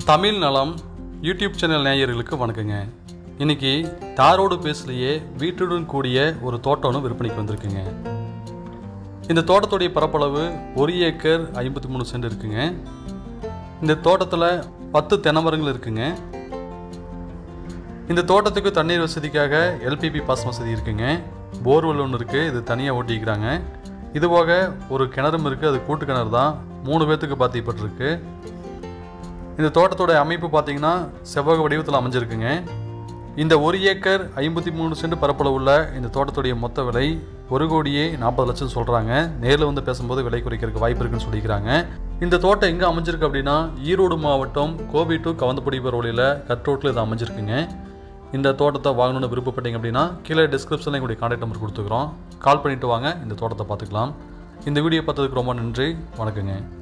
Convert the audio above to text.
தமிழ் நலம் YouTube channel நேயர்களுக்கு வணக்கங்க இன்னைக்கு தாரோடு பேசலையே வீட்டுடன் கூடிய ஒரு தோட்டம் ஒன்று விற்பனைக்கு வந்திருக்குங்க இந்த தோட்டத்துடைய பரப்பளவு ஒரு ஏக்கர் ஐம்பத்தி மூணு சென்ட் இருக்குங்க இந்த தோட்டத்தில் பத்து தென்னமரங்கள் இருக்குங்க இந்த தோட்டத்துக்கு தண்ணீர் வசதிக்காக எல்பிபி பாஸ் வசதி இருக்குங்க போர்வெல் ஒன்று இருக்குது இது தனியாக ஓட்டிக்கிறாங்க இது போக ஒரு கிணறும் இருக்குது அது கூட்டு கிணறு தான் மூணு பேர்த்துக்கு பாத்தியப்பட்டிருக்கு இந்த தோட்டத்தோட அமைப்பு பார்த்தீங்கன்னா செவ்வக வடிவத்தில் அமைஞ்சிருக்குங்க இந்த ஒரு ஏக்கர் ஐம்பத்தி மூணு சென்ட் பரப்பளவுள்ள இந்த தோட்டத்துடைய மொத்த விலை ஒரு கோடியே நாற்பது லட்சம் சொல்கிறாங்க நேரில் வந்து பேசும்போது விலை குறைக்கிறதுக்கு வாய்ப்பு இருக்குன்னு சொல்லிக்கிறாங்க இந்த தோட்டம் எங்கே அமைஞ்சிருக்கு அப்படின்னா ஈரோடு மாவட்டம் கோபி டு கவந்தப்படி போகிற வழியில் கட் ரோட்டில் இது அமைஞ்சிருக்குங்க இந்த தோட்டத்தை வாங்கணும்னு விருப்பப்பட்டீங்க அப்படின்னா கீழே டிஸ்கிரிப்ஷனில் எங்களுடைய கான்டாக்ட் நம்பர் கொடுத்துக்கிறோம் கால் பண்ணிட்டு வாங்க இந்த தோட்டத்தை பார்த்துக்கலாம் இந்த வீடியோ பார்த்ததுக்கு ரொம்ப நன்றி வணக்கங்க